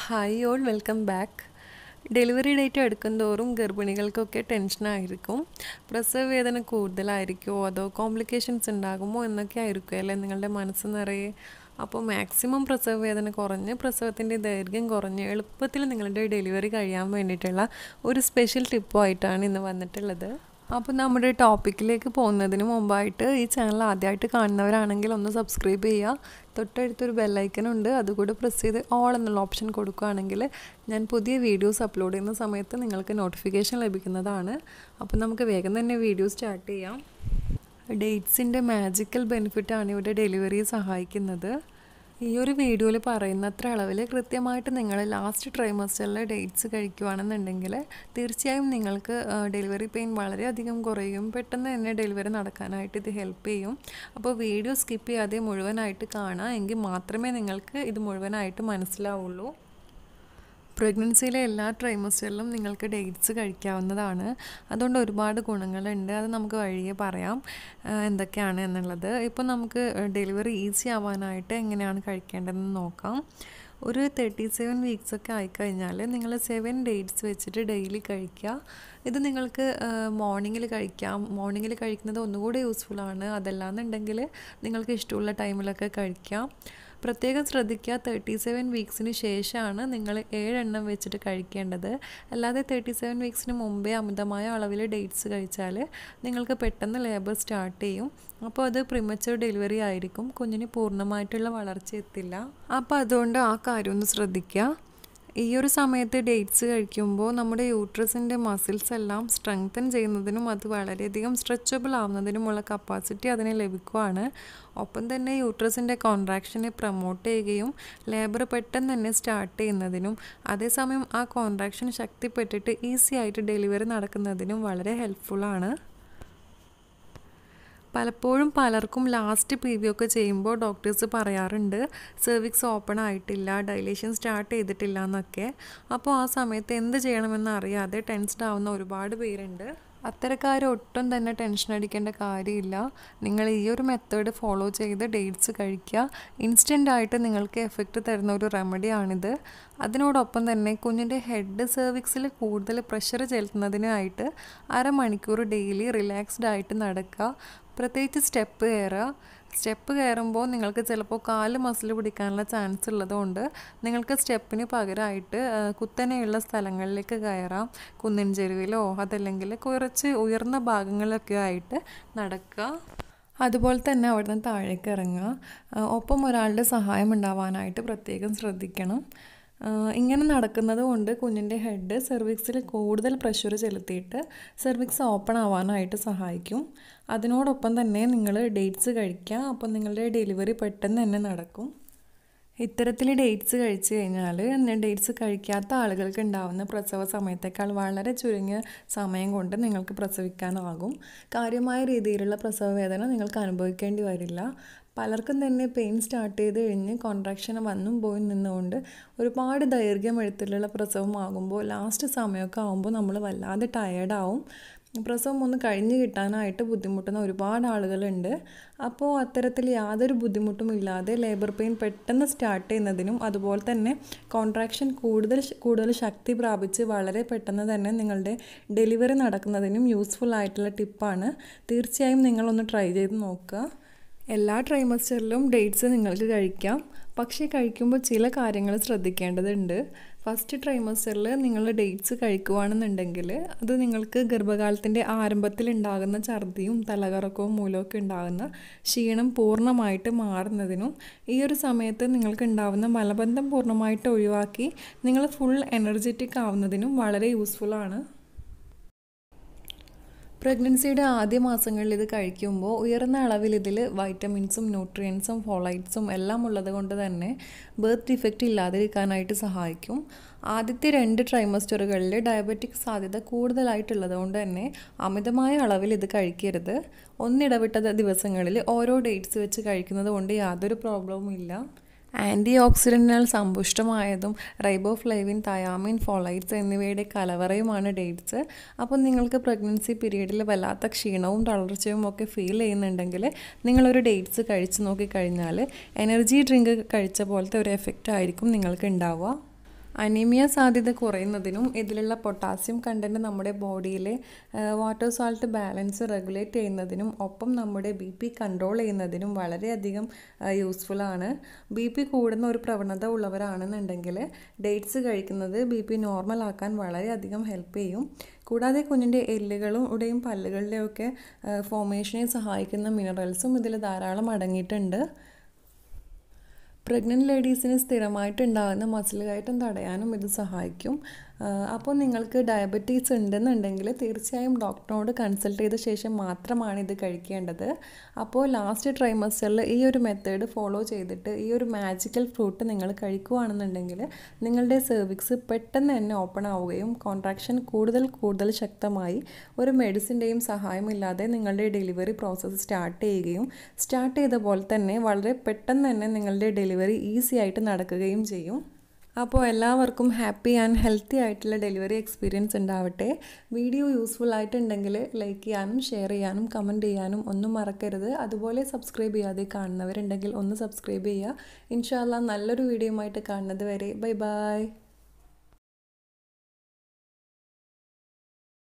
hi all welcome back delivery date അടുക്കുന്തോറും ഗർഭിണികൾക്കൊക്കെ ടെൻഷനായിരിക്കും പ്രസവ വേദന കൂടുതലായിരിക്കുമോ അതോ കോംപ്ലിക്കേഷൻസ് ഉണ്ടാകുമോ എന്നൊക്കെ ആയിരിക്കും അല്ലേ നിങ്ങളുടെ മനസ്സ് നിറയെ അപ്പോൾ മാക്സിമം പ്രസവ വേദന കുറഞ്ഞ് പ്രസവത്തിൻ്റെ ദൈർഘ്യം കുറഞ്ഞ് എളുപ്പത്തിൽ നിങ്ങളുടെ ഡെലിവറി കഴിയാൻ വേണ്ടിയിട്ടുള്ള ഒരു സ്പെഷ്യൽ ടിപ്പുമായിട്ടാണ് ഇന്ന് വന്നിട്ടുള്ളത് അപ്പോൾ നമ്മുടെ ടോപ്പിക്കിലേക്ക് പോകുന്നതിന് മുമ്പായിട്ട് ഈ ചാനൽ ആദ്യമായിട്ട് കാണുന്നവരാണെങ്കിൽ ഒന്ന് സബ്സ്ക്രൈബ് ചെയ്യുക തൊട്ടടുത്തൊരു ബെല്ലൈക്കൺ ഉണ്ട് അതുകൂടെ പ്രസ് ചെയ്ത് ഓൾ എന്നുള്ള ഓപ്ഷൻ കൊടുക്കുകയാണെങ്കിൽ ഞാൻ പുതിയ വീഡിയോസ് അപ്ലോഡ് ചെയ്യുന്ന സമയത്ത് നിങ്ങൾക്ക് നോട്ടിഫിക്കേഷൻ ലഭിക്കുന്നതാണ് അപ്പോൾ നമുക്ക് വേഗം തന്നെ വീഡിയോ സ്റ്റാർട്ട് ചെയ്യാം ഡേറ്റ്സിൻ്റെ മാജിക്കൽ ബെനിഫിറ്റാണ് ഇവിടെ ഡെലിവറിയെ സഹായിക്കുന്നത് ഈ ഒരു വീഡിയോയിൽ പറയുന്ന അത്ര അളവിൽ കൃത്യമായിട്ട് നിങ്ങൾ ലാസ്റ്റ് ട്രൈമസ്റ്ററിലെ ഡേറ്റ്സ് കഴിക്കുകയാണെന്നുണ്ടെങ്കിൽ തീർച്ചയായും നിങ്ങൾക്ക് ഡെലിവറി പെയിൻ വളരെയധികം കുറയും പെട്ടെന്ന് തന്നെ ഡെലിവറി നടക്കാനായിട്ട് ഇത് ഹെൽപ്പ് ചെയ്യും അപ്പോൾ വീഡിയോ സ്കിപ്പ് ചെയ്യാതെ മുഴുവനായിട്ട് കാണാം എങ്കിൽ മാത്രമേ നിങ്ങൾക്ക് ഇത് മുഴുവനായിട്ട് മനസ്സിലാവുള്ളൂ പ്രഗ്നൻസിയിലെ എല്ലാ ട്രൈമസ്റ്ററിലും നിങ്ങൾക്ക് ഡേറ്റ്സ് കഴിക്കാവുന്നതാണ് അതുകൊണ്ട് ഒരുപാട് ഗുണങ്ങളുണ്ട് അത് നമുക്ക് വഴിയെ പറയാം എന്തൊക്കെയാണ് എന്നുള്ളത് ഇപ്പോൾ നമുക്ക് ഡെലിവറി ഈസി ആവാനായിട്ട് എങ്ങനെയാണ് കഴിക്കേണ്ടതെന്ന് നോക്കാം ഒരു തേർട്ടി സെവൻ വീക്സ് ഒക്കെ ആയിക്കഴിഞ്ഞാൽ നിങ്ങൾ സെവൻ ഡേറ്റ്സ് വെച്ചിട്ട് ഡെയിലി കഴിക്കുക ഇത് നിങ്ങൾക്ക് മോർണിംഗിൽ കഴിക്കാം മോർണിംഗിൽ കഴിക്കുന്നത് ഒന്നുകൂടി യൂസ്ഫുള്ളാണ് അതല്ലാന്നുണ്ടെങ്കിൽ നിങ്ങൾക്ക് ഇഷ്ടമുള്ള ടൈമിലൊക്കെ കഴിക്കാം പ്രത്യേകം ശ്രദ്ധിക്കുക തേർട്ടി സെവൻ വീക്സിന് ശേഷമാണ് നിങ്ങൾ ഏഴെണ്ണം വെച്ചിട്ട് കഴിക്കേണ്ടത് അല്ലാതെ തേർട്ടി സെവൻ വീക്സിന് മുമ്പേ അമിതമായ അളവിൽ ഡേറ്റ്സ് കഴിച്ചാൽ നിങ്ങൾക്ക് പെട്ടെന്ന് ലേബർ സ്റ്റാർട്ട് ചെയ്യും അപ്പോൾ അത് പ്രിമച്ചർ ഡെലിവറി ആയിരിക്കും കുഞ്ഞിന് പൂർണ്ണമായിട്ടുള്ള വളർച്ച എത്തില്ല അപ്പോൾ അതുകൊണ്ട് ആ കാര്യം ഒന്ന് ശ്രദ്ധിക്കുക ഈ ഒരു സമയത്ത് ഡേറ്റ്സ് കഴിക്കുമ്പോൾ നമ്മുടെ യൂട്രസിൻ്റെ മസിൽസ് എല്ലാം സ്ട്രെങ്തൻ ചെയ്യുന്നതിനും അത് വളരെയധികം സ്ട്രെച്ചബിൾ ആവുന്നതിനുമുള്ള കപ്പാസിറ്റി അതിന് ലഭിക്കുവാണ് ഒപ്പം തന്നെ യൂട്രസിൻ്റെ കോൺട്രാക്ഷനെ പ്രൊമോട്ട് ചെയ്യുകയും ലേബർ പെട്ടെന്ന് തന്നെ സ്റ്റാർട്ട് ചെയ്യുന്നതിനും അതേസമയം ആ കോൺട്രാക്ഷൻ ശക്തിപ്പെട്ടിട്ട് ഈസി ആയിട്ട് ഡെലിവറി നടക്കുന്നതിനും വളരെ ഹെൽപ്ഫുള്ളാണ് പലപ്പോഴും പലർക്കും ലാസ്റ്റ് പി വി ഒക്കെ ചെയ്യുമ്പോൾ ഡോക്ടേഴ്സ് പറയാറുണ്ട് സെർവിക്സ് ഓപ്പൺ ആയിട്ടില്ല ഡൈലേഷൻ സ്റ്റാർട്ട് ചെയ്തിട്ടില്ല എന്നൊക്കെ അപ്പോൾ ആ സമയത്ത് എന്ത് ചെയ്യണമെന്ന് അറിയാതെ ടെൻസ്ഡ് ആവുന്ന ഒരുപാട് പേരുണ്ട് അത്തരക്കാർ ഒട്ടും തന്നെ ടെൻഷൻ അടിക്കേണ്ട കാര്യമില്ല നിങ്ങൾ ഈ ഒരു മെത്തേഡ് ഫോളോ ചെയ്ത് ഡേറ്റ്സ് കഴിക്കുക ഇൻസ്റ്റൻ്റ് ആയിട്ട് നിങ്ങൾക്ക് എഫക്റ്റ് തരുന്ന ഒരു റെമഡിയാണിത് അതിനോടൊപ്പം തന്നെ കുഞ്ഞിൻ്റെ ഹെഡ് സെർവിക്സിൽ കൂടുതൽ പ്രഷർ ചെലുത്തുന്നതിനായിട്ട് അരമണിക്കൂർ ഡെയിലി റിലാക്സ്ഡ് ആയിട്ട് നടക്കുക പ്രത്യേകിച്ച് സ്റ്റെപ്പ് കയറുക സ്റ്റെപ്പ് കയറുമ്പോൾ നിങ്ങൾക്ക് ചിലപ്പോൾ കാല് മസിൽ പിടിക്കാനുള്ള ചാൻസ് ഉള്ളതുകൊണ്ട് നിങ്ങൾക്ക് സ്റ്റെപ്പിന് പകരമായിട്ട് കുത്തനെയുള്ള സ്ഥലങ്ങളിലേക്ക് കയറാം കുന്നിൻ ചെരുവിലോ അതല്ലെങ്കിൽ കുറച്ച് ഉയർന്ന ഭാഗങ്ങളിലൊക്കെ ആയിട്ട് നടക്കുക അതുപോലെ തന്നെ അവിടുന്ന് താഴേക്ക് ഇറങ്ങുക ഒപ്പം ഒരാളുടെ സഹായം ഉണ്ടാവാനായിട്ട് പ്രത്യേകം ശ്രദ്ധിക്കണം ഇങ്ങനെ നടക്കുന്നത് കൊണ്ട് കുഞ്ഞിൻ്റെ ഹെഡ് സെർവിക്സിൽ കൂടുതൽ പ്രഷർ ചെലുത്തിയിട്ട് സെർവിക്സ് ഓപ്പൺ ആവാനായിട്ട് സഹായിക്കും അതിനോടൊപ്പം തന്നെ നിങ്ങൾ ഡേറ്റ്സ് കഴിക്കുക അപ്പം നിങ്ങളുടെ ഡെലിവറി പെട്ടെന്ന് തന്നെ നടക്കും ഇത്തരത്തിൽ ഡേറ്റ്സ് കഴിച്ചു കഴിഞ്ഞാൽ ഡേറ്റ്സ് കഴിക്കാത്ത ആളുകൾക്ക് ഉണ്ടാവുന്ന പ്രസവ സമയത്തേക്കാൾ വളരെ ചുരുങ്ങിയ സമയം കൊണ്ട് നിങ്ങൾക്ക് പ്രസവിക്കാനാകും കാര്യമായ രീതിയിലുള്ള പ്രസവ വേദന നിങ്ങൾക്ക് അനുഭവിക്കേണ്ടി വരില്ല പലർക്കും തന്നെ പെയിൻ സ്റ്റാർട്ട് ചെയ്ത് കഴിഞ്ഞ് കോൺട്രാക്ഷൻ വന്നും പോയി നിന്നുകൊണ്ട് ഒരുപാട് ദൈർഘ്യം എഴുത്തിലുള്ള പ്രസവമാകുമ്പോൾ ലാസ്റ്റ് സമയമൊക്കെ ആകുമ്പോൾ നമ്മൾ വല്ലാതെ ടയേർഡാവും പ്രസവം ഒന്ന് കഴിഞ്ഞ് കിട്ടാനായിട്ട് ബുദ്ധിമുട്ടുന്ന ഒരുപാട് ആളുകളുണ്ട് അപ്പോൾ അത്തരത്തിൽ യാതൊരു ബുദ്ധിമുട്ടും ഇല്ലാതെ ലേബർ പെയിൻ പെട്ടെന്ന് സ്റ്റാർട്ട് ചെയ്യുന്നതിനും അതുപോലെ തന്നെ കോൺട്രാക്ഷൻ കൂടുതൽ കൂടുതൽ ശക്തി പ്രാപിച്ച് വളരെ പെട്ടെന്ന് തന്നെ നിങ്ങളുടെ ഡെലിവറി നടക്കുന്നതിനും യൂസ്ഫുൾ ആയിട്ടുള്ള ടിപ്പാണ് തീർച്ചയായും നിങ്ങളൊന്ന് ട്രൈ ചെയ്ത് നോക്കുക എല്ലാ ട്രൈമസ്റ്ററിലും ഡേറ്റ്സ് നിങ്ങൾക്ക് കഴിക്കാം പക്ഷേ കഴിക്കുമ്പോൾ ചില കാര്യങ്ങൾ ശ്രദ്ധിക്കേണ്ടതുണ്ട് ഫസ്റ്റ് ട്രൈമസ്റ്ററിൽ നിങ്ങൾ ഡേറ്റ്സ് കഴിക്കുകയാണെന്നുണ്ടെങ്കിൽ അത് നിങ്ങൾക്ക് ഗർഭകാലത്തിൻ്റെ ആരംഭത്തിൽ ഉണ്ടാകുന്ന ഛർദിയും തലകറക്കവും മൂലമൊക്കെ ഉണ്ടാകുന്ന ക്ഷീണം പൂർണ്ണമായിട്ട് മാറുന്നതിനും ഈ ഒരു സമയത്ത് നിങ്ങൾക്ക് ഉണ്ടാകുന്ന മലബന്ധം പൂർണ്ണമായിട്ട് ഒഴിവാക്കി നിങ്ങൾ ഫുൾ എനർജറ്റിക് ആവുന്നതിനും വളരെ യൂസ്ഫുള്ളാണ് പ്രഗ്നൻസിയുടെ ആദ്യ മാസങ്ങളിൽ ഇത് കഴിക്കുമ്പോൾ ഉയർന്ന അളവിൽ ഇതിൽ വൈറ്റമിൻസും ന്യൂട്രിയൻസും ഫോളൈറ്റ്സും എല്ലാം ഉള്ളത് കൊണ്ട് തന്നെ ബർത്ത് ഡിഫക്റ്റ് ഇല്ലാതിരിക്കാനായിട്ട് സഹായിക്കും ആദ്യത്തെ രണ്ട് ട്രൈമസ്റ്ററുകളിൽ ഡയബറ്റിക് സാധ്യത കൂടുതലായിട്ടുള്ളത് കൊണ്ട് തന്നെ അമിതമായ അളവിൽ ഇത് കഴിക്കരുത് ഒന്നിടവിട്ട ദിവസങ്ങളിൽ ഓരോ ഡേറ്റ്സ് വെച്ച് കഴിക്കുന്നത് കൊണ്ട് യാതൊരു പ്രോബ്ലവും ഇല്ല ആൻറ്റി ഓക്സിഡൻറ്റിനാൽ സമ്പുഷ്ടമായതും റൈബോഫ്ലൈവിൻ തയാമിൻ ഫോളൈറ്റ്സ് എന്നിവയുടെ കലവറയുമാണ് ഡേറ്റ്സ് അപ്പോൾ നിങ്ങൾക്ക് പ്രഗ്നൻസി പീരീഡിൽ വല്ലാത്ത ക്ഷീണവും തളർച്ചയും ഒക്കെ ഫീൽ ചെയ്യുന്നുണ്ടെങ്കിൽ നിങ്ങളൊരു ഡേറ്റ്സ് കഴിച്ച് നോക്കിക്കഴിഞ്ഞാൽ എനർജി ഡ്രിങ്ക് കഴിച്ച പോലത്തെ ഒരു എഫക്റ്റ് ആയിരിക്കും നിങ്ങൾക്ക് ഉണ്ടാവുക അനീമിയ സാധ്യത കുറയുന്നതിനും ഇതിലുള്ള പൊട്ടാസ്യം കണ്ടൻറ്റ് നമ്മുടെ ബോഡിയിലെ വാട്ടർ സാൾട്ട് ബാലൻസ് റെഗുലേറ്റ് ചെയ്യുന്നതിനും ഒപ്പം നമ്മുടെ ബി പി കൺട്രോൾ ചെയ്യുന്നതിനും വളരെയധികം യൂസ്ഫുൾ ആണ് ബി പി കൂടുന്ന ഒരു പ്രവണത ഉള്ളവരാണെന്നുണ്ടെങ്കിൽ ഡേറ്റ്സ് കഴിക്കുന്നത് ബി പി നോർമൽ ആക്കാൻ വളരെയധികം ഹെൽപ്പ് ചെയ്യും കൂടാതെ കുഞ്ഞിൻ്റെ എല്ലുകളും ഉടെയും പല്ലുകളുടെയും ഒക്കെ ഫോമേഷനെ സഹായിക്കുന്ന മിനറൽസും ഇതിൽ ധാരാളം അടങ്ങിയിട്ടുണ്ട് പ്രഗ്നൻറ്റ് ലേഡീസിന് സ്ഥിരമായിട്ട് ഉണ്ടാകുന്ന മസിൽ കയറ്റം തടയാനും ഇത് സഹായിക്കും അപ്പോൾ നിങ്ങൾക്ക് ഡയബറ്റീസ് ഉണ്ടെന്നുണ്ടെങ്കിൽ തീർച്ചയായും ഡോക്ടറിനോട് കൺസൾട്ട് ചെയ്ത ശേഷം മാത്രമാണ് ഇത് കഴിക്കേണ്ടത് അപ്പോൾ ലാസ്റ്റ് ട്രൈമസ്റ്ററിൽ ഈ ഒരു മെത്തേഡ് ഫോളോ ചെയ്തിട്ട് ഈ ഒരു മാജിക്കൽ ഫ്രൂട്ട് നിങ്ങൾ കഴിക്കുകയാണെന്നുണ്ടെങ്കിൽ നിങ്ങളുടെ സെർവിക്സ് പെട്ടെന്ന് തന്നെ ഓപ്പൺ ആവുകയും കോൺട്രാക്ഷൻ കൂടുതൽ കൂടുതൽ ശക്തമായി ഒരു മെഡിസിൻ്റെയും സഹായമില്ലാതെ നിങ്ങളുടെ ഡെലിവറി പ്രോസസ്സ് സ്റ്റാർട്ട് ചെയ്യുകയും സ്റ്റാർട്ട് ചെയ്ത പോലെ തന്നെ വളരെ പെട്ടെന്ന് തന്നെ നിങ്ങളുടെ ഡെലിവറി ഈസി ആയിട്ട് നടക്കുകയും ചെയ്യും അപ്പോൾ എല്ലാവർക്കും ഹാപ്പി ആൻഡ് ഹെൽത്തി ആയിട്ടുള്ള ഡെലിവറി എക്സ്പീരിയൻസ് ഉണ്ടാവട്ടെ വീഡിയോ യൂസ്ഫുൾ ആയിട്ടുണ്ടെങ്കിൽ ലൈക്ക് ചെയ്യാനും ഷെയർ ചെയ്യാനും കമൻറ്റ് ചെയ്യാനും ഒന്നും മറക്കരുത് അതുപോലെ സബ്സ്ക്രൈബ് ചെയ്യാതെ കാണുന്നവരുണ്ടെങ്കിൽ ഒന്ന് സബ്സ്ക്രൈബ് ചെയ്യുക ഇൻഷാല്ല നല്ലൊരു വീഡിയോ ആയിട്ട് കാണുന്നത് വരെ ബൈ ബൈ